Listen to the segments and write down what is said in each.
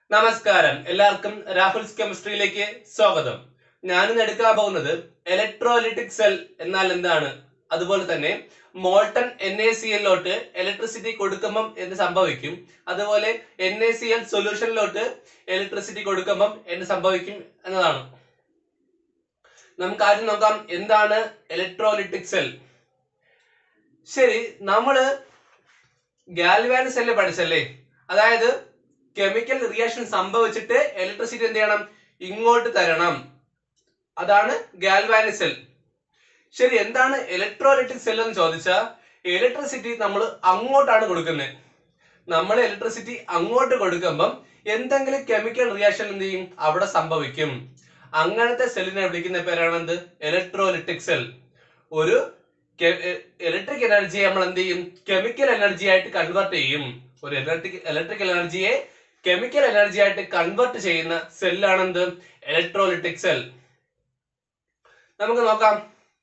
നമസ്കാരം എല്ലാവർക്കും രാഹുൽസ് കെമിസ്ട്രിയിലേക്ക് സ്വാഗതം ഞാനിന്ന് എടുക്കാൻ പോകുന്നത് ഇലക്ട്രോലിറ്റിക് സെൽ എന്നാൽ എന്താണ് അതുപോലെ തന്നെ മോൾട്ടൺ എൻ എ സി എല്ലോട്ട് ഇലക്ട്രിസിറ്റി കൊടുക്കുമ്പം എന്ത് സംഭവിക്കും അതുപോലെ എൻ എ സി എൽ സൊല്യൂഷനിലോട്ട് ഇലക്ട്രിസിറ്റി കൊടുക്കുമ്പം എന്ത് സംഭവിക്കും എന്നതാണ് നമുക്ക് ആദ്യം നോക്കാം എന്താണ് ഇലക്ട്രോലിറ്റിക് സെൽ ശരി നമ്മള് ഗാൽവാൻ സെല്ല് പഠിച്ചല്ലേ അതായത് കെമിക്കൽ റിയാക്ഷൻ സംഭവിച്ചിട്ട് ഇലക്ട്രിസിറ്റി എന്ത് ചെയ്യണം ഇങ്ങോട്ട് തരണം അതാണ് ഗാൽവാനി സെൽ ശരി എന്താണ് ഇലക്ട്രോലൈറ്റിക് സെൽ എന്ന് ചോദിച്ചാൽ ഇലക്ട്രിസിറ്റി നമ്മൾ അങ്ങോട്ടാണ് കൊടുക്കുന്നത് നമ്മൾ ഇലക്ട്രിസിറ്റി അങ്ങോട്ട് കൊടുക്കുമ്പം എന്തെങ്കിലും കെമിക്കൽ റിയാക്ഷൻ എന്ത് ചെയ്യും അവിടെ സംഭവിക്കും അങ്ങനത്തെ സെല്ലിനെ വിളിക്കുന്ന പേരാണ് എന്ത് ഇലക്ട്രോലിറ്റിക് സെൽ ഒരു ഇലക്ട്രിക് എനർജിയെ നമ്മൾ എന്ത് ചെയ്യും കെമിക്കൽ എനർജി ആയിട്ട് കൺവേർട്ട് ചെയ്യും ഒരു ഇലക്ട്രിക് ഇലക്ട്രിക്കൽ എനർജിയെ കെമിക്കൽ എനർജി ആയിട്ട് കൺവേർട്ട് ചെയ്യുന്ന സെല്ലാണ് എന്ത് ഇലക്ട്രോലിറ്റിക് സെൽ നമുക്ക് നോക്കാം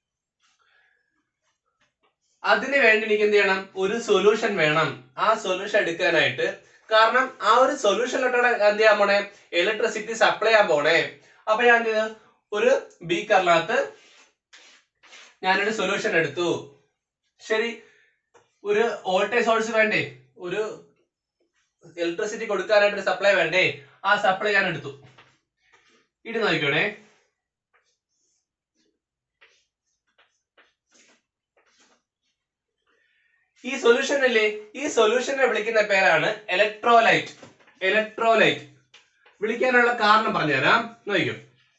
അതിന് വേണ്ടി എനിക്ക് എന്ത് ചെയ്യണം ഒരു സൊല്യൂഷൻ വേണം ആ സൊല്യൂഷൻ എടുക്കാനായിട്ട് കാരണം ആ ഒരു സൊല്യൂഷനിലോട്ടാണ് എന്ത് ചെയ്യാൻ പോണേ ഇലക്ട്രിസിറ്റി സപ്ലൈ ചെയ്യാൻ പോണേ അപ്പൊ ഞാൻ എന്ത് ചെയ്തു ഒരു ബീക്കറിനകത്ത് ഞാനൊരു സൊല്യൂഷൻ എടുത്തു ശരി ഒരു വോൾട്ടേജ് സോഴ്സ് വേണ്ടേ ഒരു ഇലക്ട്രിസിറ്റി കൊടുക്കാനായിട്ട് ഒരു സപ്ലൈ വേണ്ടേ ആ സപ്ലൈ ഞാൻ എടുത്തു ഇടി നോക്കിക്കോണേ ഈ സൊല്യൂഷൻ അല്ലേ ഈ സൊല്യൂഷനെ വിളിക്കുന്ന പേരാണ് ഇലക്ട്രോലൈറ്റ് ഇലക്ട്രോലൈറ്റ് വിളിക്കാനുള്ള കാരണം പറഞ്ഞുതരാം നോക്കിക്കോ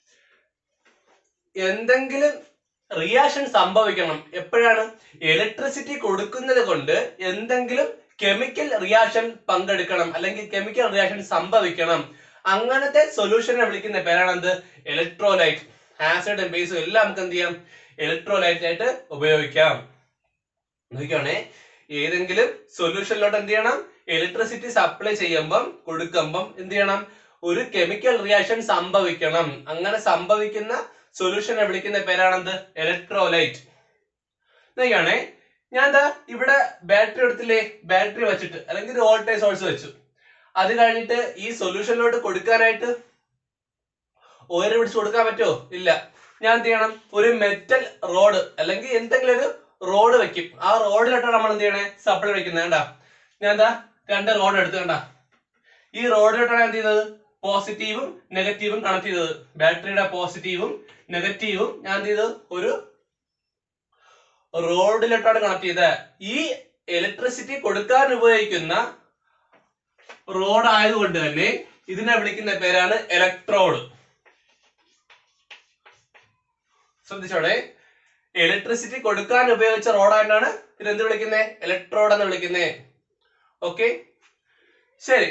എന്തെങ്കിലും റിയാക്ഷൻ സംഭവിക്കണം എപ്പോഴാണ് ഇലക്ട്രിസിറ്റി കൊടുക്കുന്നത് കൊണ്ട് എന്തെങ്കിലും കെമിക്കൽ റിയാക്ഷൻ പങ്കെടുക്കണം അല്ലെങ്കിൽ കെമിക്കൽ റിയാക്ഷൻ സംഭവിക്കണം അങ്ങനത്തെ സൊല്യൂഷനെ വിളിക്കുന്ന പേരാണ് എന്ത് ഇലക്ട്രോലൈറ്റ് ആസിഡും ബേസും എല്ലാം നമുക്ക് എന്ത് ചെയ്യാം ഇലക്ട്രോലൈറ്റ് ആയിട്ട് ഉപയോഗിക്കാം നോക്കിയാണേ ഏതെങ്കിലും സൊല്യൂഷനിലോട്ട് എന്ത് ചെയ്യണം ഇലക്ട്രിസിറ്റി സപ്ലൈ ചെയ്യുമ്പം കൊടുക്കുമ്പം എന്ത് ചെയ്യണം ഒരു കെമിക്കൽ റിയാക്ഷൻ സംഭവിക്കണം അങ്ങനെ സംഭവിക്കുന്ന സൊല്യൂഷനെ വിളിക്കുന്ന പേരാണെന്ത് ഇലക്ട്രോലൈറ്റ് നോക്കിയാണേ ഞാൻ എന്താ ഇവിടെ ബാറ്ററി എടുത്തില്ലേ ബാറ്ററി വെച്ചിട്ട് അല്ലെങ്കിൽ ഒരു വോൾട്ടേജ് സോഴ്സ് വെച്ചു അത് കഴിഞ്ഞിട്ട് ഈ സൊല്യൂഷനിലോട്ട് കൊടുക്കാനായിട്ട് ഓരോ പിടിച്ച് കൊടുക്കാൻ പറ്റുമോ ഇല്ല ഞാൻ എന്ത് ചെയ്യണം ഒരു മെറ്റൽ റോഡ് അല്ലെങ്കിൽ എന്തെങ്കിലും ഒരു റോഡ് വെക്കും ആ റോഡിലോട്ടാണ് നമ്മൾ എന്ത് ചെയ്യണേ സപ്ലൈ വെക്കുന്നത് കണ്ടാ ഞാൻ എന്താ രണ്ട് റോഡ് എടുത്ത് കണ്ടാ ഈ റോഡിലോട്ടാണ് എന്ത് ചെയ്തത് പോസിറ്റീവും നെഗറ്റീവും കണക്ട് ചെയ്തത് ബാറ്ററിയുടെ പോസിറ്റീവും നെഗറ്റീവും ഞാൻ എന്ത് ചെയ്തത് ഒരു റോഡിലോട്ടാണ് കണക്ട് ചെയ്തത് ഈ ഇലക്ട്രിസിറ്റി കൊടുക്കാൻ ഉപയോഗിക്കുന്ന റോഡ് ആയതുകൊണ്ട് തന്നെ ഇതിനെ വിളിക്കുന്ന പേരാണ് ഇലക്ട്രോഡ് ശ്രദ്ധിച്ചോടെ ഇലക്ട്രിസിറ്റി കൊടുക്കാൻ ഉപയോഗിച്ച റോഡായിട്ടാണ് ഇത് എന്ത് വിളിക്കുന്നത് ഇലക്ട്രോഡ് എന്ന് വിളിക്കുന്നത് ഓക്കെ ശരി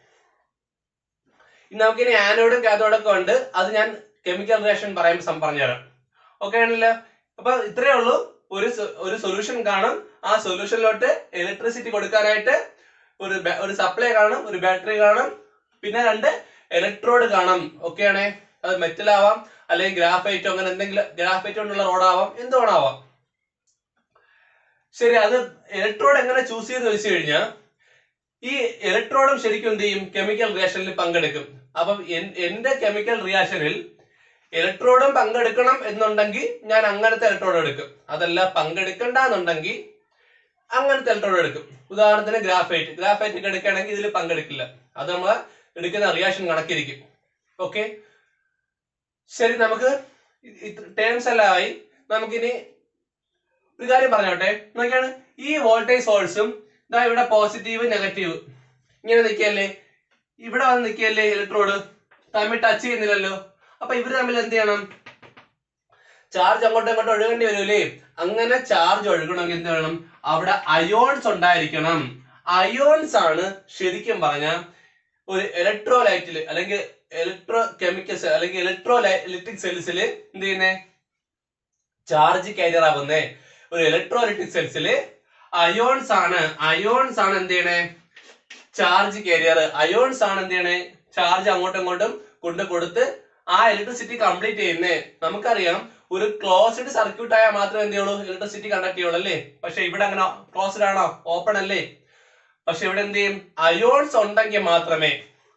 ഇനി നമുക്കിനി ആനോഡും കാഥോഡും ഒക്കെ ഉണ്ട് അത് ഞാൻ കെമിക്കൽ റിയാക്ഷൻ പറയുമ്പോൾ പറഞ്ഞുതരാം ഓക്കെ ആണല്ലോ അപ്പൊ ഇത്രയേ ഉള്ളൂ ഒരു സൊ- ഒരു സൊല്യൂഷൻ കാണും ആ സൊല്യൂഷനിലോട്ട് ഇലക്ട്രിസിറ്റി കൊടുക്കാനായിട്ട് ഒരു ബ- ഒരു സപ്ലൈ കാണും ഒരു ബാറ്ററി കാണും പിന്നെ രണ്ട് ഇലക്ട്രോഡ് കാണും ഓക്കെ ആണേ അത് മെറ്റൽ ആവാം അല്ലെങ്കിൽ ഗ്രാഫൈറ്റോ അങ്ങനെ എന്തെങ്കിലും ഗ്രാഫൈറ്റ് കൊണ്ടുള്ള റോഡാവാം എന്തുകൊണ്ടാവാം ശരി അത് ഇലക്ട്രോഡ് എങ്ങനെ ചൂസ് ചെയ്ത് വെച്ച് കഴിഞ്ഞാൽ ഈ ഇലക്ട്രോഡും ശരിക്കും എന്ത് ചെയ്യും കെമിക്കൽ റിയാക്ഷനിൽ പങ്കെടുക്കും അപ്പം എൻ- എന്റെ കെമിക്കൽ റിയാക്ഷനിൽ ഇലക്ട്രോഡും പങ്കെടുക്കണം എന്നുണ്ടെങ്കിൽ ഞാൻ അങ്ങനത്തെ ഇലക്ട്രോഡ് എടുക്കും അതല്ല പങ്കെടുക്കണ്ട എന്നുണ്ടെങ്കിൽ അങ്ങനത്തെ ഇലക്ട്രോഡ് എടുക്കും ഉദാഹരണത്തിന് ഗ്രാഫൈറ്റ് ഗ്രാഫൈറ്റ് ഒക്കെ എടുക്കുകയാണെങ്കിൽ ഇതിൽ പങ്കെടുക്കില്ല അത് നമ്മൾ എടുക്കുന്ന റിയാക്ഷൻ കണക്കിരിക്കും ഓക്കെ ശരി നമുക്ക് ടേംസ് എല്ലാം ആയി നമുക്കിനി ഒരു കാര്യം പറഞ്ഞോട്ടെ നോക്കിയാണ് ഈ വോൾട്ടേജ് സോഴ്സും ഇതാ ഇവിടെ പോസിറ്റീവ് നെഗറ്റീവ് ഇങ്ങനെ നിൽക്കല്ലേ ഇവിടെ വന്ന് നിൽക്കല്ലേ ഇലക്ട്രോഡ് തമ്മിൽ ടച്ച് ചെയ്യുന്നില്ലല്ലോ അപ്പൊ ഇവര് തമ്മിൽ എന്ത് ചെയ്യണം ചാർജ് അങ്ങോട്ടും ഇങ്ങോട്ടും ഒഴുകേണ്ടി വരൂലേ അങ്ങനെ ചാർജ് ഒഴുകണമെങ്കിൽ എന്ത് വേണം അവിടെ അയോൺസ് ഉണ്ടായിരിക്കണം അയോൺസ് ആണ് ശരിക്കും പറഞ്ഞ ഒരു ഇലക്ട്രോലൈറ്റിൽ അല്ലെങ്കിൽ ഇലക്ട്രോ കെമിക്കൽസ് അല്ലെങ്കിൽ ഇലക്ട്രോ ഇലക്ട്രിക് സെൽസിൽ എന്ത് ചെയ്യുന്നേ ചാർജ് കാരിയർ ആവുന്നേ ഒരു ഇലക്ട്രോലൈറ്റിക് സെൽസില് അയോൺസ് ആണ് അയോൺസ് ആണ് എന്ത് ചെയ്യണേ ചാർജ് കാരിയർ അയോൺസ് ആണ് എന്ത് ചെയ്യണേ ചാർജ് അങ്ങോട്ടും ഇങ്ങോട്ടും കൊണ്ട് കൊടുത്ത് ആ ഇലക്ട്രിസിറ്റി കംപ്ലീറ്റ് ചെയ്യുന്നേ നമുക്കറിയാം ഒരു ക്ലോസ്ഡ് സർക്യൂട്ട് ആയാൽ മാത്രമേ എന്ത് ചെയ്യുള്ളൂ ഇലക്ട്രിസിറ്റി കണ്ടക്ട് ചെയ്യുള്ളൂ അല്ലേ പക്ഷെ ഇവിടെ അങ്ങനെ ക്ലോസ്ഡ് ആണോ ഓപ്പൺ അല്ലേ പക്ഷെ ഇവിടെ എന്ത് ചെയ്യും അയോൺസ് ഉണ്ടെങ്കിൽ മാത്രമേ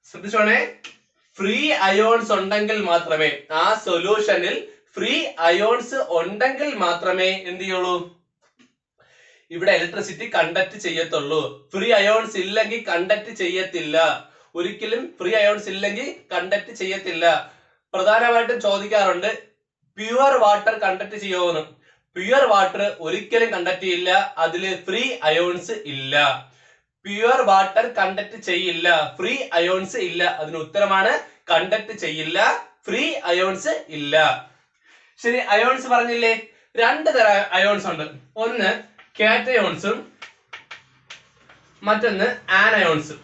ശ്രദ്ധിച്ചോണേ ഫ്രീ അയോൺസ് ഉണ്ടെങ്കിൽ മാത്രമേ ആ സൊല്യൂഷനിൽ ഫ്രീ അയോൺസ് ഉണ്ടെങ്കിൽ മാത്രമേ എന്ത് ചെയ്യുള്ളൂ ഇവിടെ ഇലക്ട്രിസിറ്റി കണ്ടക്ട് ചെയ്യത്തുള്ളൂ ഫ്രീ അയോൺസ് ഇല്ലെങ്കിൽ കണ്ടക്ട് ചെയ്യത്തില്ല ഒരിക്കലും ഫ്രീ അയോൺസ് ഇല്ലെങ്കിൽ കണ്ടക്ട് ചെയ്യത്തില്ല പ്രധാനമായിട്ടും ചോദിക്കാറുണ്ട് പ്യുവർ വാട്ടർ കണ്ടക്ട് ചെയ്യുമെന്ന് പ്യുവർ വാട്ടർ ഒരിക്കലും കണ്ടക്ട് ചെയ്യില്ല അതിൽ ഫ്രീ അയോൺസ് ഇല്ല പ്യുവർ വാട്ടർ കണ്ടക്ട് ചെയ്യില്ല ഫ്രീ അയോൺസ് ഇല്ല അതിന് ഉത്തരമാണ് കണ്ടക്ട് ചെയ്യില്ല ഫ്രീ അയോൺസ് ഇല്ല ശരി അയോൺസ് പറഞ്ഞില്ലേ രണ്ട് തരം അയോൺസ് ഉണ്ട് ഒന്ന് കാറ്റയോൺസും മറ്റൊന്ന് ആനയോൺസും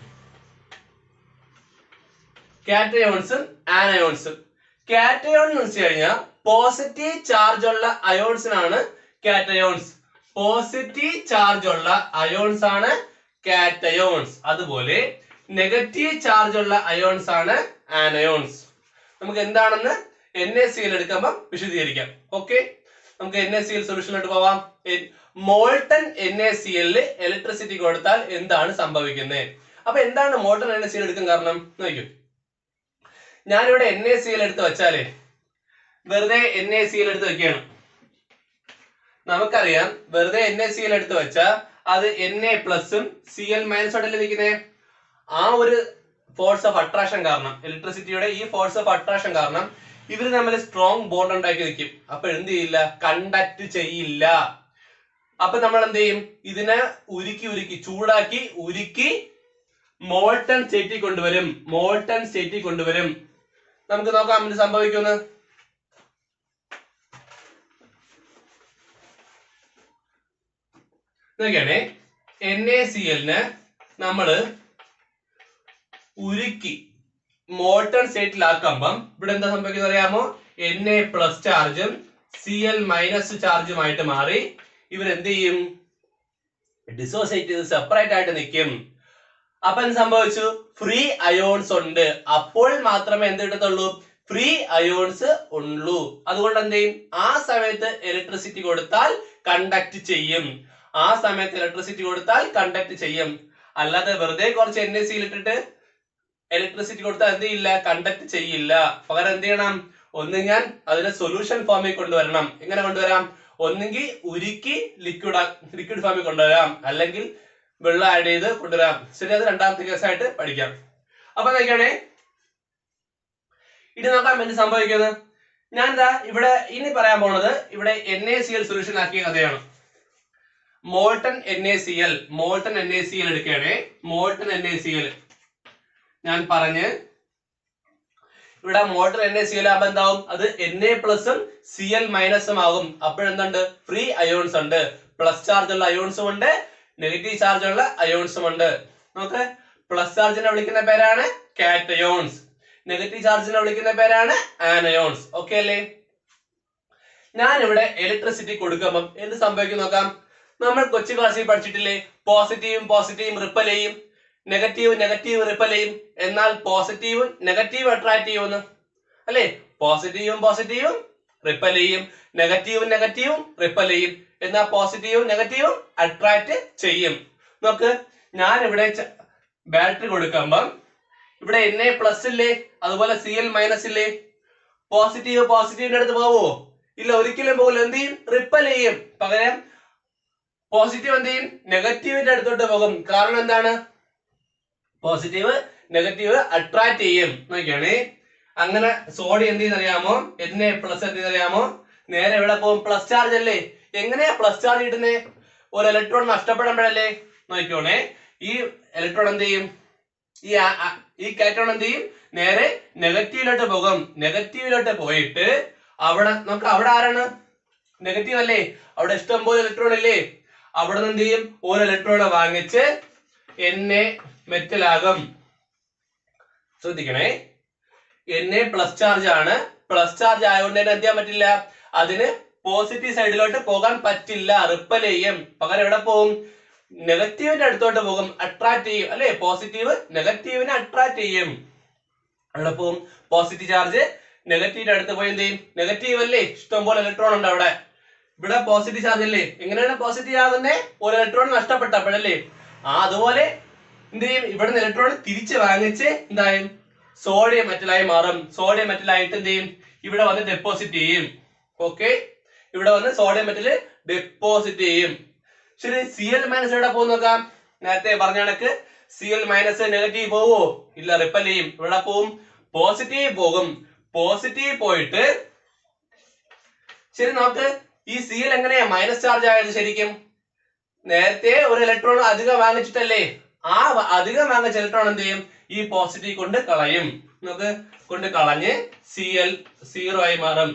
കാറ്റയോൺസും ആനയോൺസും കാറ്റയോൺ എന്ന് വെച്ച് കഴിഞ്ഞാൽ പോസിറ്റീവ് ചാർജ് ഉള്ള അയോൺസിനാണ് കാറ്റയോൺസ് പോസിറ്റീവ് ചാർജ് ഉള്ള അയോൺസ് ആണ് കാറ്റയോൺസ് അതുപോലെ നെഗറ്റീവ് ചാർജ് ഉള്ള അയോൺസ് ആണ് ആനയോൺസ് നമുക്ക് എന്താണെന്ന് എൻ എ സിയിൽ എടുക്കുമ്പോൾ വിശദീകരിക്കാം ഓക്കെ നമുക്ക് എൻ എ സിയിൽ സൊല്യൂഷനിലോട്ട് പോവാം മോൾട്ടൺ എൻ എ സിഎല്ലിൽ ഇലക്ട്രിസിറ്റി കൊടുത്താൽ എന്താണ് സംഭവിക്കുന്നത് അപ്പൊ എന്താണ് മോൾട്ടൺ എൻ എ സിയിൽ എടുക്കാൻ കാരണം നോക്കൂ ഞാനിവിടെ എൻ എ സിയിൽ എടുത്ത് വെച്ചാലേ വെറുതെ എൻ എ സിയിൽ എടുത്ത് വെക്കുകയാണ് നമുക്കറിയാം വെറുതെ എൻ എ സിയിൽ എടുത്ത് വെച്ചാൽ അത് എൻ എ പ്ലസും സി എൽ മൈനസോടല്ലേ നിൽക്കുന്നത് ആ ഒരു ഫോഴ്സ് ഓഫ് അട്രാക്ഷൻ കാരണം ഇലക്ട്രിസിറ്റിയുടെ ഈ ഫോഴ്സ് ഓഫ് അട്രാക്ഷൻ കാരണം ഇവർ തമ്മിൽ സ്ട്രോങ് ബോണ്ട് ഉണ്ടാക്കി നിൽക്കും അപ്പൊ എന്ത് ചെയ്യില്ല കണ്ടക്ട് ചെയ്യില്ല അപ്പൊ നമ്മൾ എന്ത് ചെയ്യും ഇതിനെ ഉരുക്കി ഉരുക്കി ചൂടാക്കി ഉരുക്കി മോൾട്ടൺ സ്റ്റേറ്റിൽ കൊണ്ടുവരും മോൾട്ടൺ സ്റ്റേറ്റിൽ കൊണ്ടുവരും നമുക്ക് നോക്കാം എന്ത് സംഭവിക്കുമെന്ന് നോക്കിയാണേ എൻ എ സി എല്ലിന് നമ്മള് ഉരുക്കി മോൾട്ടൺ സ്റ്റേറ്റിലാക്കുമ്പം ഇവിടെ എന്താ സംഭവിക്കുന്നത് അറിയാമോ എൻ എ പ്ലസ് ചാർജും സി എൽ മൈനസ് ചാർജുമായിട്ട് മാറി ഇവരെന്ത് ചെയ്യും ഡിസോസിയേറ്റ് ചെയ്ത് സെപ്പറേറ്റ് ആയിട്ട് നിൽക്കും അപ്പൊ എന്ത് സംഭവിച്ചു ഫ്രീ അയോൺസ് ഉണ്ട് അപ്പോൾ മാത്രമേ എന്ത് കിട്ടത്തുള്ളൂ ഫ്രീ അയോൺസ് ഉള്ളൂ അതുകൊണ്ട് എന്ത് ചെയ്യും ആ സമയത്ത് ഇലക്ട്രിസിറ്റി കൊടുത്താൽ കണ്ടക്ട് ചെയ്യും ആ സമയത്ത് ഇലക്ട്രിസിറ്റി കൊടുത്താൽ കണ്ടക്ട് ചെയ്യും അല്ലാതെ വെറുതെ കുറച്ച് എൻ എസ് സിയിൽ ഇട്ടിട്ട് ഇലക്ട്രിസിറ്റി കൊടുത്താൽ എന്ത് ചെയ്യില്ല കണ്ടക്ട് ചെയ്യില്ല പകരം എന്ത് ചെയ്യണം ഒന്ന് ഞാൻ അതിനെ സൊല്യൂഷൻ ഫോമിൽ കൊണ്ടുവരണം എങ്ങനെ കൊണ്ടുവരാം ഒന്നുകിൽ ഉരുക്കി ലിക്വിഡ് ലിക്വിഡ് ഫോമിൽ കൊണ്ടുവരാം അല്ലെങ്കിൽ വെള്ളം ആഡ് ചെയ്ത് കൊണ്ടുവരാം ശരി അത് രണ്ടാമത്തെ കേസായിട്ട് പഠിക്കാം അപ്പൊ നോക്കിയാണേ ഇനി നോക്കാം എന്ത് സംഭവിക്കുന്നത് ഞാൻ എന്താ ഇവിടെ ഇനി പറയാൻ പോണത് ഇവിടെ N A C L solution ആക്കിയ കഥയാണ് molten N A C L molten N A C L എടുക്കുകയാണേ molten N A C L ഞാൻ പറഞ്ഞ് ഇവിടെ molten N A C L ആകുമ്പോൾ എന്താവും അത് എൻ എ പ്ലസും സി എൽ മൈനസും ആകും അപ്പോഴെന്തുണ്ട് ഫ്രീ അയോൺസ് ഉണ്ട് പ്ലസ് ചാർജ് ഉള്ള അയോൺസും ഉണ്ട് നെഗറ്റീവ് ചാർജ് ഉള്ള അയോൺസും ഉണ്ട് നോക്ക് പ്ലസ് ചാർജിനെ വിളിക്കുന്ന പേരാണ് കാറ്റയോൺസ് നെഗറ്റീവ് ചാർജിനെ വിളിക്കുന്ന പേരാണ് ആനയോൺസ് ഓക്കെ അല്ലേ ഞാൻ ഇവിടെ ഇലക്ട്രിസിറ്റി കൊടുക്കുമ്പം എന്ത് സംഭവിക്കും നോക്കാം നമ്മൾ കൊച്ചു ക്ലാസ്സിൽ പഠിച്ചിട്ടില്ലേ പോസിറ്റീവും പോസിറ്റീവും റിപ്പൽ ചെയ്യും നെഗറ്റീവ് നെഗറ്റീവ് റിപ്പൽ ചെയ്യും എന്നാൽ പോസിറ്റീവും നെഗറ്റീവ് അട്രാക്ട് ചെയ്യുമെന്ന് അല്ലേ പോസിറ്റീവും പോസിറ്റീവും റിപ്പൽ ചെയ്യും നെഗറ്റീവും നെഗറ്റീവും റിപ്പൽ ചെയ്യും എന്നാൽ പോസിറ്റീവും നെഗറ്റീവും അട്രാക്ട് ചെയ്യും നോക്ക് ഞാൻ ഇവിടെ ബാറ്ററി കൊടുക്കുമ്പം ഇവിടെ എൻ എ പ്ലസ് ഇല്ലേ അതുപോലെ സി എൽ മൈനസ് ഇല്ലേ പോസിറ്റീവ് പോസിറ്റീവിന്റെ അടുത്ത് പോവോ ഇല്ല ഒരിക്കലും പോകില്ല എന്ത് ചെയ്യും റിപ്പൽ ചെയ്യും പകരം പോസിറ്റീവ് എന്ത് ചെയ്യും നെഗറ്റീവിന്റെ അടുത്തോട്ട് പോകും കാരണം എന്താണ് പോസിറ്റീവ് നെഗറ്റീവ് അട്രാക്ട് ചെയ്യും നോക്കിയാണേ അങ്ങനെ സോഡി എന്ത് ചെയ്യുന്നറിയാമോ എൻ എ പ്ലസ് എന്ത് ചെയ്യുന്നറിയാമോ നേരെ എവിടെ പോകും പ്ലസ് ചാർജ് അല്ലേ എങ്ങനെയാ പ്ലസ് ചാർജ് കിട്ടുന്നേ ഒരു ഇലക്ട്രോൺ നഷ്ടപ്പെടുമ്പോഴല്ലേ നോക്കിക്കോണേ ഈ ഇലക്ട്രോൺ എന്ത് ചെയ്യും ഈ ആ- ആ- ഈ കാറ്റോൺ എന്ത് ചെയ്യും നേരെ നെഗറ്റീവിലോട്ട് പോകും നെഗറ്റീവിലോട്ട് പോയിട്ട് അവിടെ നമുക്ക് അവിടെ ആരാണ് നെഗറ്റീവ് അല്ലേ അവിടെ ഇഷ്ടം പോലെ ഇലക്ട്രോൺ ഇല്ലേ അവിടെ നിന്ന് എന്ത് ചെയ്യും ഒരു ഇലക്ട്രോൺ വാങ്ങിച്ച് എൻ എ മെറ്റലാകും ശ്രദ്ധിക്കണേ എൻ എ പ്ലസ് ചാർജ് ആണ് പ്ലസ് ചാർജ് ആയതുകൊണ്ട് തന്നെ എന്ത് ചെയ്യാൻ പറ്റില്ല അതിന് പോസിറ്റീവ് സൈഡിലോട്ട് പോകാൻ പറ്റില്ല റിപ്പൽ ചെയ്യും പകരം എവിടെ പോകും നെഗറ്റീവിന്റെ അടുത്തോട്ട് പോകും അട്രാക്ട് ചെയ്യും അല്ലെ പോസിറ്റീവ് നെഗറ്റീവിനെ അട്രാക്ട് ചെയ്യും അവിടെ പോകും പോസിറ്റീവ് ചാർജ് നെഗറ്റീവിന്റെ അടുത്ത് പോയി എന്ത് ചെയ്യും നെഗറ്റീവ് അല്ലേ ഇഷ്ടംപോലെ ഇലക്ട്രോൺ ഉണ്ട് അവിടെ ഇവിടെ പോസിറ്റീവ് ചാർജ് അല്ലേ എങ്ങനെയാണ് പോസിറ്റീവ് ആകുന്നത് ഒരു ഇലക്ട്രോൺ നഷ്ടപ്പെട്ടപ്പോഴല്ലേ ആ അതുപോലെ എന്ത് ചെയ്യും ഇവിടുന്ന് ഇലക്ട്രോൺ തിരിച്ച് വാങ്ങിച്ച് എന്തായും സോഡിയം മെറ്റലായി മാറും സോഡിയം മെറ്റലായിട്ട് എന്ത് ചെയ്യും ഇവിടെ വന്ന് ഡെപ്പോസിറ്റ് ചെയ്യും ഓക്കെ ഇവിടെ വന്ന് സോഡിയം മെറ്റൽ ഡെപ്പോസിറ്റ് ചെയ്യും ശരി സി എൽ മൈനസ് എവിടെ പോകും നോക്കാം നേരത്തെ പറഞ്ഞ കണക്ക് സി എൽ മൈനസ് നെഗറ്റീവ് പോവോ ഇല്ല റിപ്പൽ ചെയ്യും ഇവിടെ പോവും പോസിറ്റീവ് പോകും പോസിറ്റീവ് പോയിട്ട് ശരി നോക്ക് ഈ സി എൽ എങ്ങനെയാ മൈനസ് ചാർജ് ആയത് ശരിക്കും നേരത്തെ ഒരു ഇലക്ട്രോൺ അധികം വാങ്ങിച്ചിട്ടല്ലേ ആ വ- അധികം വാങ്ങിച്ച ഇലക്ട്രോൺ എന്ത് ചെയ്യും ഈ പോസിറ്റീവ് കൊണ്ട് കളയും നമുക്ക് കൊണ്ട് കളഞ്ഞ് സി എൽ സീറോ ആയി മാറും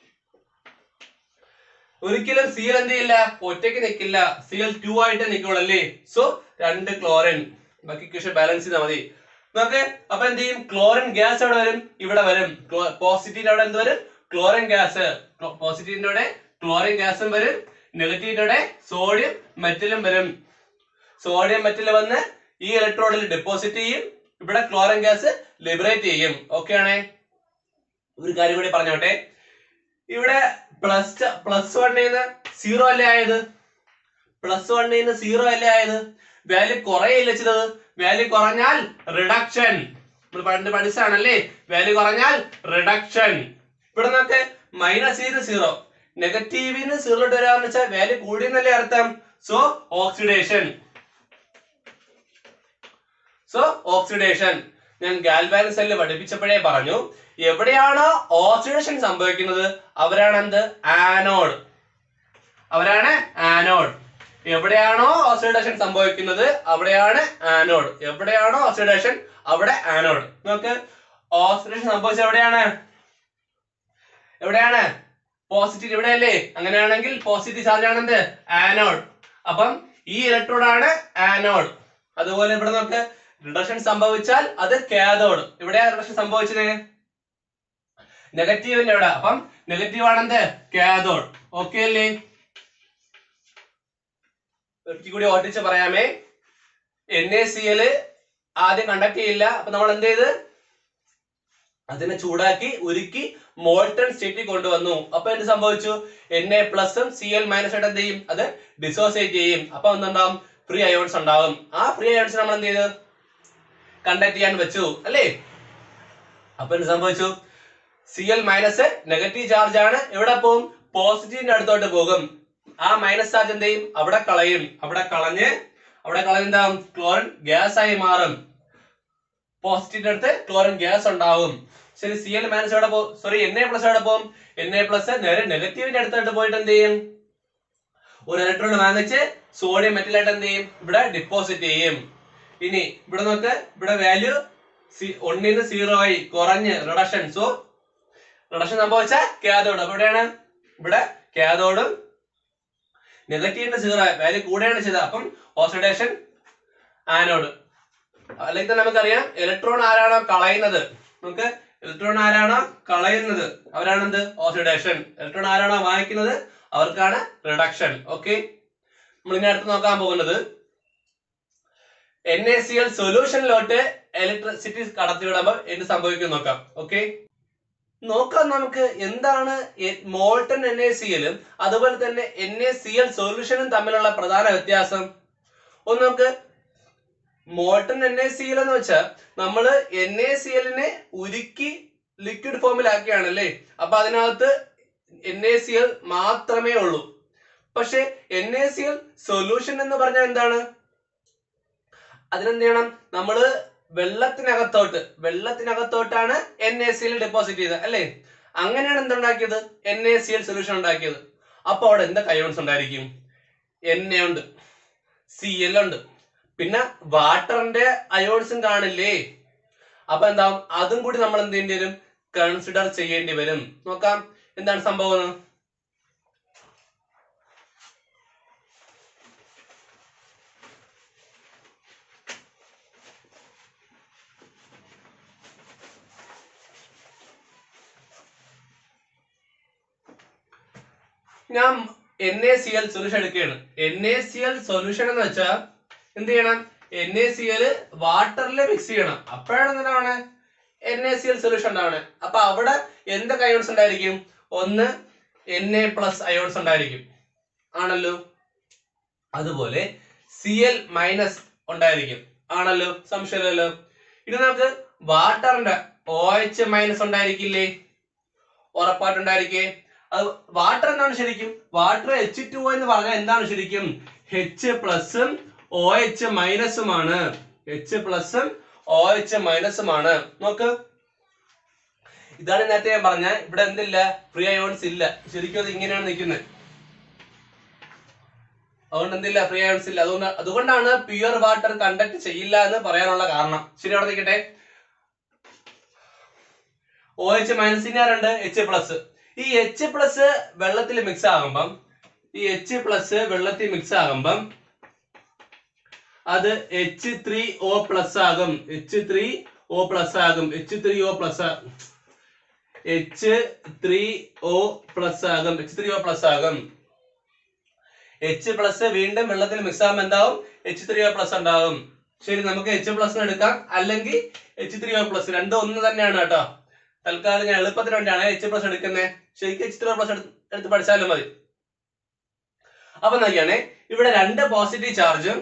ഒരിക്കലും സി എൽ എന്ത് ചെയ്യില്ല ഒറ്റയ്ക്ക് നിൽക്കില്ല സി എൽ ടു ആയിട്ട് നിൽക്കുള്ളൂ അല്ലേ സോ രണ്ട് ക്ലോറിൻ ബാക്കി ക്വസ്റ്റൻ ബാലൻസ് ചെയ്താൽ മതി നോക്ക് അപ്പൊ എന്ത് ചെയ്യും ക്ലോറിൻ ഗ്യാസ് എവിടെ വരും ഇവിടെ വരും പോസിറ്റീവിന്റെ അവിടെ എന്ത് വരും ക്ലോറിൻ ഗ്യാസ് പോസിറ്റീവിന്റെ അവിടെ ക്ലോറിൻ ഗ്യാസും വരും നെഗറ്റീവിന്റെ അവിടെ സോഡിയം മെറ്റലും വരും സോഡിയം മെറ്റൽ വന്ന് ഈ ഇലക്ട്രോണിൽ ഡെപ്പോസിറ്റ് ചെയ്യും ഇവിടെ ക്ലോറിൻ ഗ്യാസ് ലിബറേറ്റ് ചെയ്യും ഓക്കെ ആണേ ഒരു കാര്യം കൂടി പറഞ്ഞോട്ടെ ഇവിടെ പ്ലസ് പ്ലസ് വണ്ണിൽ നിന്ന് സീറോ അല്ലേ ആയത് പ്ലസ് വണ്ണിൽ നിന്ന് സീറോ അല്ലേ ആയത് വാല്യൂ കുറയില്ല ചെയ്തത് വാല്യൂ കുറഞ്ഞാൽ റിഡക്ഷൻ നമ്മൾ പണ്ട് പഠിച്ചാണല്ലേ വാല്യൂ കുറഞ്ഞാൽ റിഡക്ഷൻ ഇവിടെ നോക്ക് മൈനസ് ചെയ്ത് സീറോ നെഗറ്റീവിന് സീറോ വരാന്ന് വെച്ചാൽ വാല്യൂ കൂടിയെന്നല്ലേ അർത്ഥം സോ ഓക്സിഡേഷൻ സോ ഓക്സിഡേഷൻ ഞാൻ ഗാൽവാൻ സെല്ല് പഠിപ്പിച്ചപ്പോഴേ പറഞ്ഞു എവിടെയാണോ ഓക്സിഡേഷൻ സംഭവിക്കുന്നത് അവരാണ് എന്ത് ആനോഡ് അവരാണ് ആനോഡ് എവിടെയാണോ ഓക്സിഡേഷൻ സംഭവിക്കുന്നത് അവിടെയാണ് ആനോഡ് എവിടെയാണോ ഓക്സിഡേഷൻ അവിടെ ആനോഡ് നോക്ക് ഓക്സിഡേഷൻ സംഭവിച്ചത് എവിടെയാണ് എവിടെയാണ് പോസിറ്റീവ് ഇവിടെയല്ലേ അങ്ങനെയാണെങ്കിൽ പോസിറ്റീവ് ചാർജ് ആണ് എന്ത് ആനോഡ് അപ്പം ഈ ഇലക്ട്രോഡ് ആണ് ആനോഡ് അതുപോലെ ഇവിടെ നമുക്ക് റിഡക്ഷൻ സംഭവിച്ചാൽ അത് കാഥോഡ് എവിടെയാ റിഡക്ഷൻ സംഭവിച്ചത് നെഗറ്റീവിന്റെ എവിടെ അപ്പം നെഗറ്റീവ് ആണെന്ത് കാഥോഡ് ഓക്കെ അല്ലേ ഒരിക്കൽ കൂടി ഓട്ടിച്ച് പറയാമേ എൻ എ സി എല് ആദ്യം കണ്ടക്ട് ചെയ്യില്ല അപ്പൊ നമ്മൾ എന്ത് ചെയ്ത് അതിനെ ചൂടാക്കി ഉരുക്കി മോൾട്ടൺ സ്റ്റേറ്റിൽ കൊണ്ടുവന്നു അപ്പൊ എന്ത് സംഭവിച്ചു എൻ എ പ്ലസും സി എൽ മൈനസ് ആയിട്ട് എന്ത് ചെയ്യും അത് ഡിസോസിയേറ്റ് ചെയ്യും അപ്പൊ എന്തുണ്ടാവും ഫ്രീ അയോൺസ് ഉണ്ടാവും ആ ഫ്രീ അയോൺസ് നമ്മൾ എന്ത് ചെയ്ത് കണ്ടക്ട് ചെയ്യാൻ വെച്ചു അല്ലേ അപ്പൊ എന്ത് സംഭവിച്ചു C L minus negative charge ആണ് എവിടെ പോകും പോസിറ്റീവിന്റെ അടുത്തോട്ട് പോകും ആ മൈനസ് ചാർജ് എന്ത് ചെയ്യും അവിടെ കളയും അവിടെ കളഞ്ഞ് അവിടെ കളഞ്ഞെന്താവും ക്ലോറിൻ ഗ്യാസ് ആയി മാറും പോസിറ്റീവിന്റെ അടുത്ത് ക്ലോറിൻ ഗ്യാസ് ഉണ്ടാവും ശരി സി എൽ മൈനസ് എവിടെ പോകും സോറി എൻ എ പ്ലസ് എവിടെ പോകും എൻ എ പ്ലസ് നേരെ നെഗറ്റീവിന്റെ അടുത്തോട്ട് പോയിട്ട് എന്ത് ചെയ്യും ഒരു ഇലക്ട്രോൺ വാങ്ങിച്ച് സോഡിയം മെറ്റലായിട്ട് എന്ത് ചെയ്യും ഇവിടെ ഡിപ്പോസിറ്റ് ചെയ്യും ഇനി ഇവിടെ നോക്ക് ഇവിടെ വാല്യൂ ഒന്നിന്ന് സീറോ ആയി കുറഞ്ഞ് റിഡക്ഷൻ സോ റിഡക്ഷൻ സംഭവിച്ച കാഥോഡ് അപ്പൊ എവിടെയാണ് ഇവിടെ കാഥോഡും നെഗറ്റീവിന്റെ സീറോ വാല്യൂ കൂടെയാണ് ചെയ്തത് അപ്പം ഓക്സിഡേഷൻ ആനോഡ് അല്ലെങ്കിൽ തന്നെ നമുക്കറിയാം ഇലക്ട്രോൺ ആരാണോ കളയുന്നത് നമുക്ക് ഇലക്ട്രോൺ ആരാണോ കളയുന്നത് അവരാണ് എന്ത് ഓക്സിഡേഷൻ ഇലക്ട്രോൺ ആരാണോ വാങ്ങിക്കുന്നത് അവർക്കാണ് റിഡക്ഷൻ ഓക്കെ നമ്മൾ ഇനി അടുത്ത് നോക്കാൻ പോകുന്നത് എൻ എ സി എൽ സൊല്യൂഷനിലോട്ട് ഇലക്ട്രിസിറ്റി കടത്തിവിടുമ്പോൾ എന്ത് സംഭവിക്കും നോക്കാം ഓക്കെ നോക്കാം നമുക്ക് എന്താണ് മോൾട്ടൺ എൻ എ സി എല്ലും അതുപോലെ തന്നെ എൻ എ സി എൽ സൊല്യൂഷനും തമ്മിലുള്ള പ്രധാന വ്യത്യാസം ഒന്ന് നമുക്ക് molten N A C L എന്ന് വെച്ചാൽ നമ്മൾ എൻ എ സി എല്ലിനെ ഉരുക്കി ലിക്വിഡ് ഫോമിലാക്കിയാണല്ലേ അപ്പൊ അതിനകത്ത് എൻ എ സി എൽ മാത്രമേ ഉള്ളൂ പക്ഷെ N A C L solution എന്ന് പറഞ്ഞാൽ എന്താണ് അതിനെന്ത് ചെയ്യണം നമ്മള് വെള്ളത്തിനകത്തോട്ട് വെള്ളത്തിനകത്തോട്ടാണ് N A C L deposit ചെയ്തത് അല്ലേ അങ്ങനെയാണ് എന്തുണ്ടാക്കിയത് N A C L solution ഉണ്ടാക്കിയത് അപ്പൊ അവിടെ എന്തൊക്കെ അയോൺസ് ഉണ്ടായിരിക്കും എൻ എ ഉണ്ട് സി എൽ ഉണ്ട് പിന്നെ വാട്ടറിന്റെ അയോൺസും കാണില്ലേ അപ്പൊ എന്താവും അതും കൂടി നമ്മൾ എന്ത് ചെയ്യേണ്ടി വരും കൺസിഡർ ചെയ്യേണ്ടി വരും നോക്കാം എന്താണ് സംഭവം ഞാൻ N A C L solution എടുക്കുകയാണ് N A C L solution എന്ന് വെച്ചാൽ എന്ത് ചെയ്യണം എൻ എ സി എൽ വാട്ടറിൽ മിക്സ് ചെയ്യണം അപ്പോഴാണ് എന്താണ് N A C L solution ഉണ്ടാവണേ അപ്പൊ അവിടെ എന്തൊക്കെ അയോൺസ് ഉണ്ടായിരിക്കും ഒന്ന് എൻ എ പ്ലസ് അയോൺസ് ഉണ്ടായിരിക്കും ആണല്ലോ അതുപോലെ സി എൽ മൈനസ് ഉണ്ടായിരിക്കും ആണല്ലോ സംശയമില്ലല്ലോ ഇനി നമുക്ക് വാട്ടറിന്റെ ഓ എച്ച് മൈനസ് ഉണ്ടായിരിക്കില്ലേ ഉറപ്പായിട്ടുണ്ടായിരിക്കേ അത് വാട്ടർ എന്താണ് ശരിക്കും വാട്ടർ എച്ച് ടു എന്ന് പറഞ്ഞാൽ എന്താണ് ശരിക്കും എച്ച് പ്ലസും ഒ എച്ച് മൈനസുമാണ് എച്ച് പ്ലസും ഒ എച്ച് മൈനസുമാണ് നോക്ക് ഇതാണ് നേരത്തെ ഞാൻ പറഞ്ഞ ഇവിടെ എന്തില്ല ഫ്രീ അയോൺസ് ഇല്ല ശരിക്കും അത് ഇങ്ങനെയാണ് നിൽക്കുന്നത് അതുകൊണ്ട് എന്തില്ല ഫ്രീ അയോൺസ് ഇല്ല അതുകൊണ്ട് അതുകൊണ്ടാണ് പ്യുവർ വാട്ടർ കണ്ടക്ട് ചെയ്യില്ല എന്ന് പറയാനുള്ള കാരണം ശരി അവിടെ നിൽക്കട്ടെ ഒ എച്ച് മൈനസ് രണ്ട് എച്ച് പ്ലസ് ഈ എച്ച് പ്ലസ് വെള്ളത്തിൽ മിക്സ് ആകുമ്പം ഈ എച്ച് പ്ലസ് വെള്ളത്തിൽ മിക്സ് ആകുമ്പം അത് എച്ച് ത്രീ ഒ പ്ലസ് ആകും എച്ച് ത്രീ ഒ പ്ലസ് ആകും H three O plus H three O plus ആകും എച്ച് ത്രീ ഒ പ്ലസ് ആകും എച്ച് പ്ലസ് വീണ്ടും വെള്ളത്തിൽ മിക്സ് ആകുമ്പോൾ എന്താവും എച്ച് ത്രീ ഒ പ്ലസ് ഉണ്ടാകും ശരി നമുക്ക് എച്ച് പ്ലസ് എടുക്കാം അല്ലെങ്കിൽ എച്ച് ത്രീ ഒ പ്ലസ് രണ്ടും ഒന്ന് തന്നെയാണ് കേട്ടോ തൽക്കാലം ഞാൻ എളുപ്പത്തിന് വേണ്ടിയാണ് എച്ച് പ്ലസ് എടുക്കുന്നത് ശരിക്കും എച്ച് ത്രീ ഒ പ്ലസ് എടുത്ത് പഠിച്ചാലും മതി അപ്പൊ നോക്കിയാണേ ഇവിടെ രണ്ട് പോസിറ്റീവ് ചാർജും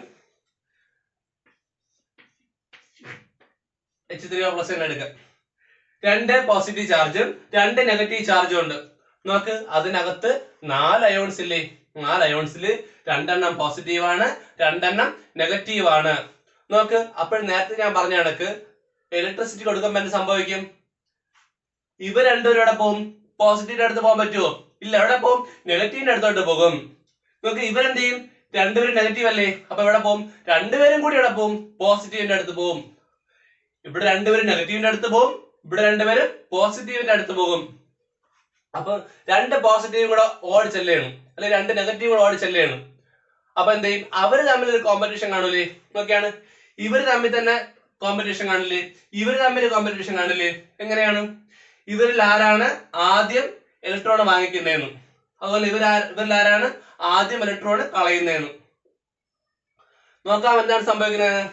എച്ച് ത്രീ ഒ പ്ലസ് തന്നെ എടുക്കാം രണ്ട് പോസിറ്റീവ് ചാർജും രണ്ട് നെഗറ്റീവ് ചാർജും ഉണ്ട് നോക്ക് അതിനകത്ത് നാല് അയോൺസ് ഇല്ലേ നാല് അയോൺസിൽ രണ്ടെണ്ണം പോസിറ്റീവ് ആണ് രണ്ടെണ്ണം നെഗറ്റീവ് ആണ് നോക്ക് അപ്പോൾ നേരത്തെ ഞാൻ പറഞ്ഞ കണക്ക് ഇലക്ട്രിസിറ്റി കൊടുക്കുമ്പോൾ എന്ത് സംഭവിക്കും ഇവ രണ്ടുപേരും എവിടെ പോകും പോസിറ്റീവിന്റെ അടുത്ത് പോകാൻ പറ്റുമോ ഇല്ല എവിടെ പോകും നെഗറ്റീവിന്റെ അടുത്തോട്ട് പോകും നോക്ക് ഇവരെന്ത് ചെയ്യും രണ്ടുപേരും നെഗറ്റീവ് അല്ലേ അപ്പൊ എവിടെ പോകും രണ്ടുപേരും കൂടി എവിടെ പോകും പോസിറ്റീവിന്റെ അടുത്ത് പോകും ഇവിടെ രണ്ടുപേരും നെഗറ്റീവിന്റെ അടുത്ത് പോകും ഇവിടെ രണ്ടുപേരും പോസിറ്റീവിന്റെ അടുത്ത് പോകും അപ്പൊ രണ്ട് പോസിറ്റീവ് കൂടെ ഓടി ചെല്ലുകയാണ് അല്ലെങ്കിൽ രണ്ട് നെഗറ്റീവ് കൂടെ ഓടി ചെല്ലുകയാണ് അപ്പൊ എന്ത് ചെയ്യും അവര് തമ്മിൽ ഒരു കോമ്പറ്റീഷൻ കാണൂലേ നോക്കിയാണ് ഇവര് തമ്മിൽ തന്നെ കോമ്പറ്റീഷൻ കാണില്ലേ ഇവര് തമ്മിൽ കോമ്പറ്റീഷൻ കാണില്ലേ എങ്ങനെയാണ് ഇവരിൽ ആരാണ് ആദ്യം ഇലക്ട്രോൺ വാങ്ങിക്കുന്നതെന്ന് അതുപോലെ ഇവർ ഇവരിൽ ആരാണ് ആദ്യം ഇലക്ട്രോൺ കളയുന്നതെന്ന് നോക്കാം എന്താണ് സംഭവിക്കുന്നത്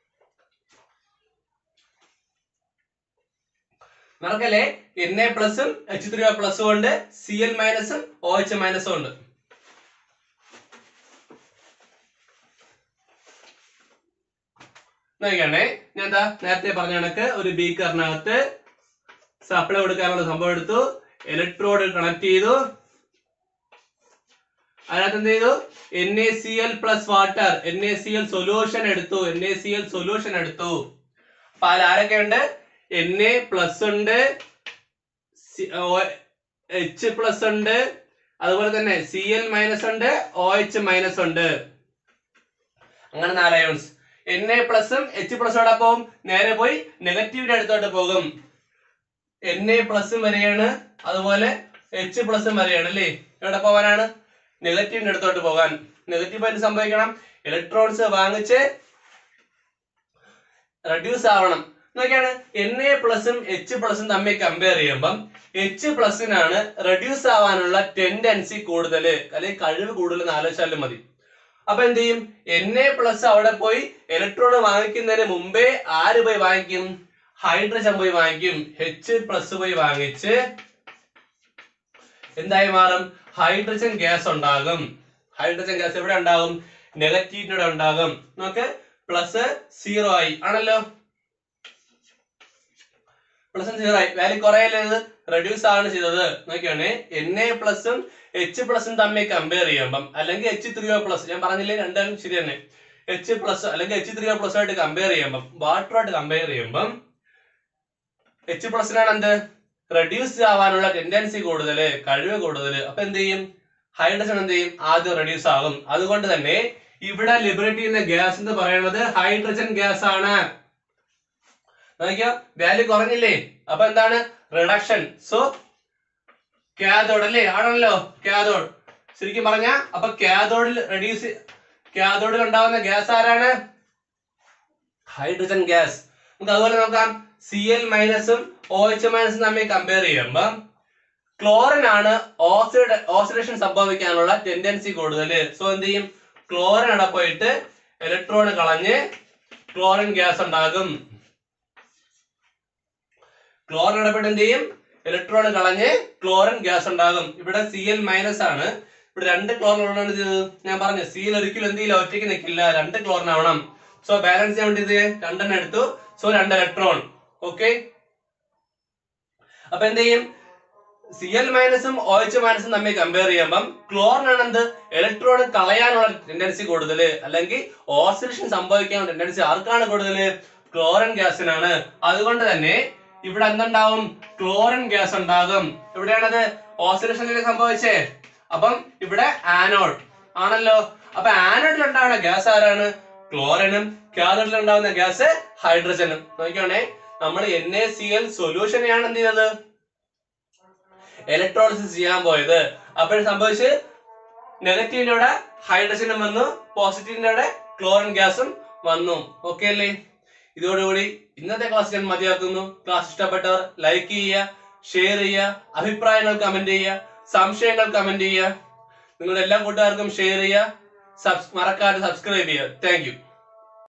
മറക്കല്ലേ എൻ എ പ്ലസും എച്ച് ത്രീ പ്ലസും ഉണ്ട് സി എൽ മൈനസും ഒ എച്ച് മൈനസും ഉണ്ട് നോക്കിയാണേ ഞാൻ എന്താ നേരത്തെ പറഞ്ഞ കണക്ക് ഒരു ബീക്കറിനകത്ത് സപ്ലൈ കൊടുക്കാനുള്ള സംഭവം എടുത്തു ഇലക്ട്രോഡ് കണക്ട് ചെയ്തു അതിനകത്ത് എന്ത് ചെയ്തു N A C L plus water N A C L solution എടുത്തു N A C L solution എടുത്തു അപ്പൊ അതിൽ ആരൊക്കെ ഉണ്ട് എൻ എ പ്ലസ് ഉണ്ട് എച്ച് പ്ലസ് ഉണ്ട് അതുപോലെ തന്നെ സി എൽ മൈനസ് ഉണ്ട് ഒ എച്ച് മൈനസ് ഉണ്ട് അങ്ങനെ നാല് അയോൺസ് എൻ എ പ്ലസും എച്ച് പ്ലസോടെ പോകും നേരെ പോയി നെഗറ്റീവിന്റെ അടുത്തോട്ട് പോകും എൻ എ പ്ലസും വരെയാണ് അതുപോലെ എച്ച് പ്ലസും വരെയാണ് അല്ലേ എവിടെ പോകാനാണ് നെഗറ്റീവിന്റെ അടുത്തോട്ട് പോകാൻ നെഗറ്റീവ് ആയിട്ട് സംഭവിക്കണം ഇലക്ട്രോൺസ് വാങ്ങിച്ച് റെഡ്യൂസ് ആവണം എന്നൊക്കെയാണ് എൻ എ പ്ലസും എച്ച് പ്ലസും തമ്മിൽ കമ്പയർ ചെയ്യുമ്പം എച്ച് പ്ലസിനാണ് റെഡ്യൂസ് ആവാനുള്ള ടെൻഡൻസി കൂടുതൽ അല്ലെങ്കിൽ കഴിവ് കൂടുതൽ എന്ന് ആലോചിച്ചാലും മതി അപ്പൊ എന്ത് ചെയ്യും എൻ എ പ്ലസ് അവിടെ പോയി ഇലക്ട്രോൺ വാങ്ങിക്കുന്നതിന് മുമ്പേ ആര് പോയി വാങ്ങിക്കും ഹൈഡ്രജൻ പോയി വാങ്ങിക്കും എച്ച് പ്ലസ് പോയി വാങ്ങിച്ച് എന്തായി മാറും ഹൈഡ്രജൻ ഗ്യാസ് ഉണ്ടാകും ഹൈഡ്രജൻ ഗ്യാസ് എവിടെ ഉണ്ടാകും നെഗറ്റീവിനോടെ ഉണ്ടാകും നോക്ക് പ്ലസ് സീറോ ആയി ആണല്ലോ പ്ലസ് സീറോ ആയി വാല്യൂ കുറയല്ലേ ഇത് റെഡ്യൂസ് ആണ് ചെയ്തത് നോക്കിയാണേ എൻ എ പ്ലസും എച്ച് പ്ലസും തമ്മിൽ കമ്പയർ ചെയ്യുമ്പം അല്ലെങ്കിൽ എച്ച് ത്രീ ഒ പ്ലസ് ഞാൻ പറഞ്ഞില്ലേ രണ്ടും ശരി തന്നെ എച്ച് പ്ലസ് അല്ലെങ്കിൽ എച്ച് ത്രീ ഒ പ്ലസ് ആയിട്ട് കമ്പയർ ചെയ്യുമ്പം വാട്ടറുമായിട്ട് കമ്പയർ ചെയ്യുമ്പം എച്ച് പ്ലസിനാണ് എന്ത് റെഡ്യൂസ് ആവാനുള്ള ടെൻഡൻസി കൂടുതൽ കഴിവ് കൂടുതൽ അപ്പൊ എന്ത് ചെയ്യും ഹൈഡ്രജൻ എന്ത് ചെയ്യും ആദ്യം റെഡ്യൂസ് ആകും അതുകൊണ്ട് തന്നെ ഇവിടെ ലിബറേറ്റ് ചെയ്യുന്ന ഗ്യാസ് എന്ന് പറയുന്നത് ഹൈഡ്രജൻ ഗ്യാസ് ആണ് നോക്കിയോ വാല്യൂ കുറഞ്ഞില്ലേ അപ്പൊ എന്താണ് റിഡക്ഷൻ സോ കാഥോഡ് അല്ലേ ആണല്ലോ കാഥോഡ് ശരിക്കും പറഞ്ഞ അപ്പൊ കാഥോഡിൽ റെഡ്യൂസ് കാഥോഡിൽ ഉണ്ടാവുന്ന ഗ്യാസ് ആരാണ് ഹൈഡ്രജൻ ഗ്യാസ് നമുക്ക് അതുപോലെ നോക്കാം സി എൽ മൈനസും ഒ എച്ച് മൈനസും തമ്മിൽ കമ്പയർ ചെയ്യുമ്പോൾ ക്ലോറിൻ ആണ് ഓക്സിഡ ഓക്സിഡേഷൻ സംഭവിക്കാനുള്ള ടെൻഡൻസി കൂടുതൽ സോ എന്ത് ചെയ്യും ക്ലോറിൻ അവിടെ പോയിട്ട് ഇലക്ട്രോൺ കളഞ്ഞ് ക്ലോറിൻ ഗ്യാസ് ഉണ്ടാകും ക്ലോറിൻ ഇടപെട്ട് എന്ത് ചെയ്യും ഇലക്ട്രോൺ കളഞ്ഞ് ക്ലോറിൻ ഗ്യാസ് ഉണ്ടാകും ഇവിടെ സി എൽ മൈനസ് ആണ് ഇവിടെ രണ്ട് ക്ലോറിൻ ഉള്ളതാണ് ഇത് ഞാൻ പറഞ്ഞു സി എൽ ഒരിക്കലും എന്ത് ചെയ്യില്ല ഒറ്റയ്ക്ക് നിൽക്കില്ല രണ്ട് ക്ലോറിൻ ആവണം സോ ബാലൻസ് ചെയ്യാൻ വേണ്ടി ഇത് രണ്ടെണ്ണം എടുത്തു സോ രണ്ട് ഇലക്ട്രോൺ ഓക്കെ അപ്പൊ എന്ത് ചെയ്യും സി എൽ മൈനസും ഒ എച്ച് മൈനസും തമ്മിൽ കമ്പയർ ചെയ്യുമ്പം ക്ലോറിനാണ് എന്ത് ഇലക്ട്രോൺ കളയാനുള്ള ടെൻഡൻസി കൂടുതൽ അല്ലെങ്കിൽ ഓക്സിഡേഷൻ സംഭവിക്കാനുള്ള ടെൻഡൻസി ആർക്കാണ് കൂടുതൽ ക്ലോറിൻ ഗ്യാസിനാണ് അതുകൊണ്ട് തന്നെ ഇവിടെ എന്തുണ്ടാവും ക്ലോറിൻ ഗ്യാസ് ഉണ്ടാകും എവിടെയാണത് ഓക്സിഡേഷൻ സംഭവിച്ചേ അപ്പം ഇവിടെ ആനോഡ് ആണല്ലോ അപ്പൊ ആനോഡിൽ ഉണ്ടാവുന്ന ഗ്യാസ് ആരാണ് ക്ലോറിനും കാഥോഡിൽ ഉണ്ടാവുന്ന ഗ്യാസ് ഹൈഡ്രജനും നോക്കിയാണേ നമ്മൾ എൻ എ സി എൽ സൊല്യൂഷനെയാണ് എന്ത് ചെയ്തത് ഇലക്ട്രോളിസിസ് ചെയ്യാൻ പോയത് അപ്പോൾ സംഭവിച്ച് നെഗറ്റീവിലൂടെ ഹൈഡ്രജനും വന്നു പോസിറ്റീവിലൂടെ ക്ലോറിൻ ഗ്യാസും വന്നു ഓക്കെ അല്ലേ ഇതോടുകൂടി ഇന്നത്തെ ക്ലാസ് ഞാൻ മതിയാക്കുന്നു ക്ലാസ് ഇഷ്ടപ്പെട്ടവർ ലൈക്ക് ചെയ്യുക ഷെയർ ചെയ്യുക അഭിപ്രായങ്ങൾ കമന്റ് ചെയ്യുക സംശയങ്ങൾ കമന്റ് ചെയ്യുക നിങ്ങളുടെ എല്ലാ കൂട്ടുകാർക്കും ഷെയർ ചെയ്യുക സബ്സ് മറക്കാതെ സബ്സ്ക്രൈബ് ചെയ്യുക താങ്ക് യു